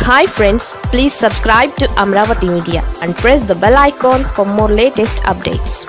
hi friends please subscribe to Amaravati media and press the bell icon for more latest updates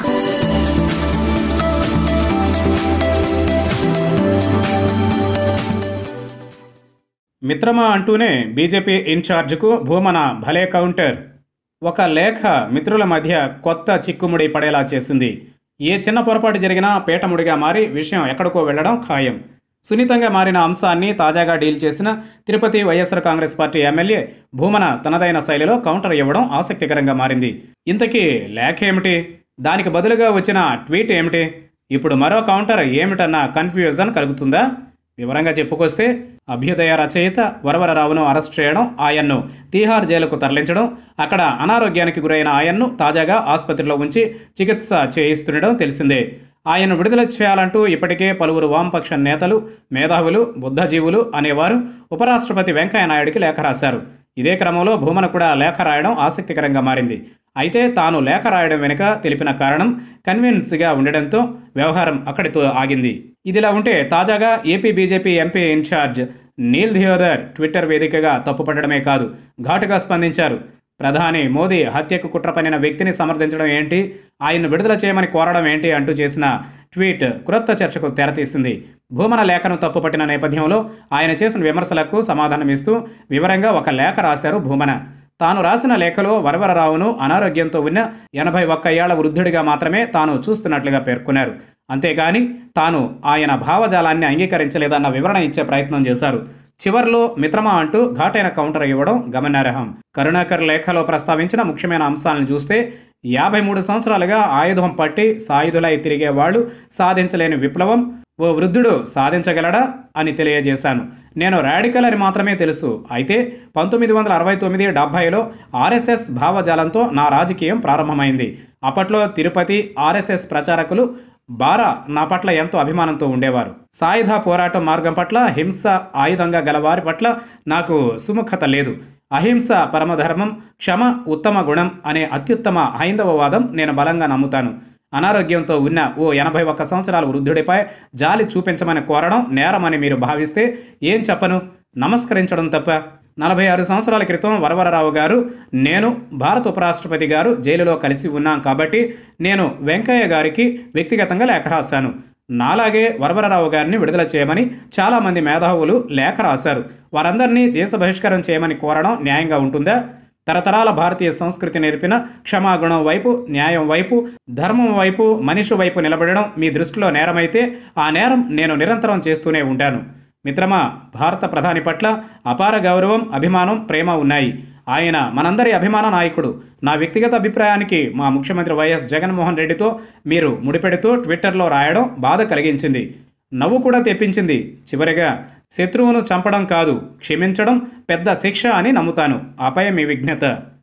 మిత్రమా అంటూనే BJP ఇన్ఛార్జ్కు Bhumana భలే counter ఒక లేఖ మిత్రుల మధ్య కొత్త చిక్కుముడి పడేలా చేసింది ఏ చిన్న పొరపాటు జరిగినా పీటముడిగా మారి విషయం ఎక్కడికో వెళ్లడం ఖాయం సున్నితంగా మారిన అంశాన్ని తాజాగా డీల్ చేసిన Tirupati YSR Congress party MLA Bhumana తనదైన శైలిలో కౌంటర్ ఇవ్వడం ఆసక్తికరంగా మారింది ఇంతకీ లేఖ ఏమిటి దానికి బదులుగా వచ్చిన ట్వీట్ ఏమిటి ఇప్పుడు మరో కౌంటర్ ఏమిటన్న కన్ఫ్యూజన్ కలుగుతుందా వివరంగా చెప్పుకొస్తే అభ్యుదయ రచయిత వరవరరావును అరెస్ట్ చేయడం ఆయన్ను తీహార్ జైలుకు తరలించడం అక్కడ అనారోగ్యానికి గురైన ఆయన్ను తాజాగా ఆసుపత్రిలో ఉంచి చికిత్స చేయిస్తుండడం తెలిసిందే ఆయన విడుదల చేయాలంటూ ఇప్పటికే పలువురు వామపక్ష నేతలు మేధావులు బుద్ధజీవులు అనేవారు ఉపరాష్ట్రపతి వెంకయ్యనాయుడికి లేఖ రాశారు ఇదే క్రమంలో భూమన కూడా లేఖ రాయడం ఆసక్తికరంగా మారింది అయితే తాను లేఖ రాయడం వెనుక తెలిపిన కారణం కన్విన్స్గా ఉండడంతో వ్యవహారం అక్కడితో ఆగింది ఇదిలా ఉంటే తాజాగా AP BJP MP in charge Neil Deodhar Twitter వేదికగా తప్పుపట్టడమే కాదు ఘాటుగా స్పందించారు ప్రధాని మోదీ హత్యకు కుట్ర పన్నిన వ్యక్తిని సమర్థించడం ఏంటి ఆయన్ను విడుదల చేయమని కోరడం ఏంటి అంటూ చేసిన ట్వీట్ క్రొత్త చర్చకు తెరతీసింది భూమన లేఖను తప్పుపట్టిన నేపథ్యంలో ఆయన చేసిన విమర్శలకు సమాధానమిస్తూ వివరంగా ఒక లేఖ రాశారు భూమన తాను రాసిన లేఖలో వరవరరావును అనారోగ్యంతో ఉన్న ఎనభై ఒక్క ఏళ్ల వృద్ధుడిగా మాత్రమే తాను చూస్తున్నట్లుగా పేర్కొన్నారు అంతేగాని తాను ఆయన భావజాలాన్ని అంగీకరించలేదన్న వివరణ ఇచ్చే ప్రయత్నం చేశారు చివర్లో మిత్రమా అంటూ ఘాటైన కౌంటర్ ఇవ్వడం గమనార్హం కరుణాకర్ లేఖలో ప్రస్తావించిన ముఖ్యమైన అంశాలను చూస్తే యాభై మూడు సంవత్సరాలుగా ఆయుధం పట్టి సాయుధులై తిరిగే వాళ్ళు సాధించలేని విప్లవం ఓ వృద్ధుడు సాధించగలడా అని తెలియజేశాను నేను రాడికల్ అని మాత్రమే తెలుసు అయితే పంతొమ్మిది వందల అరవై తొమ్మిది డెబ్భైలో ఆర్ఎస్ఎస్ భావజాలంతో నా రాజకీయం ప్రారంభమైంది అప్పట్లో తిరుపతి ఆర్ఎస్ఎస్ ప్రచారకులు బారా నా పట్ల ఎంతో అభిమానంతో ఉండేవారు సాయుధ పోరాటం మార్గం పట్ల హింస ఆయుధంగా గలవారి పట్ల నాకు సుముఖత లేదు అహింస పరమధర్మం క్షమ ఉత్తమ గుణం అనే అత్యుత్తమ హైందవవాదం నేను బలంగా నమ్ముతాను అనారోగ్యంతో ఉన్న ఓ ఎనభై ఒక్క సంవత్సరాల వృద్ధుడిపై జాలి చూపించమని కోరడం నేరమని మీరు భావిస్తే ఏం చెప్పను నమస్కరించడం తప్ప నలభై ఆరు సంవత్సరాల క్రితం వరవరరావు గారు నేను భారత ఉపరాష్ట్రపతి గారు జైలులో కలిసి ఉన్నాం కాబట్టి నేను వెంకయ్య గారికి వ్యక్తిగతంగా లేఖ రాశాను నాలాగే వరవరరావు గారిని విడుదల చేయమని చాలామంది మేధావులు లేఖ రాశారు వారందరినీ దేశ బహిష్కారం చేయమని కోరడం న్యాయంగా ఉంటుందా తరతరాల భారతీయ సంస్కృతి నేర్పిన క్షమాగుణం వైపు న్యాయం వైపు ధర్మం వైపు మనిషి వైపు నిలబడడం మీ దృష్టిలో నేరమైతే ఆ నేరం నేను నిరంతరం చేస్తూనే ఉంటాను మిత్రమా భారత ప్రధాని పట్ల అపార గౌరవం అభిమానం ప్రేమ ఉన్నాయి ఆయన మనందరి అభిమాన నాయకుడు నా వ్యక్తిగత అభిప్రాయానికి మా ముఖ్యమంత్రి వైఎస్ జగన్మోహన్ రెడ్డితో మీరు ముడిపెడుతూ ట్విట్టర్లో రాయడం బాధ కలిగించింది నవ్వు కూడా తెప్పించింది చివరిగా శత్రువును చంపడం కాదు క్షమించడం పెద్ద శిక్ష అని నమ్ముతాను ఆపై మీ విఘ్నత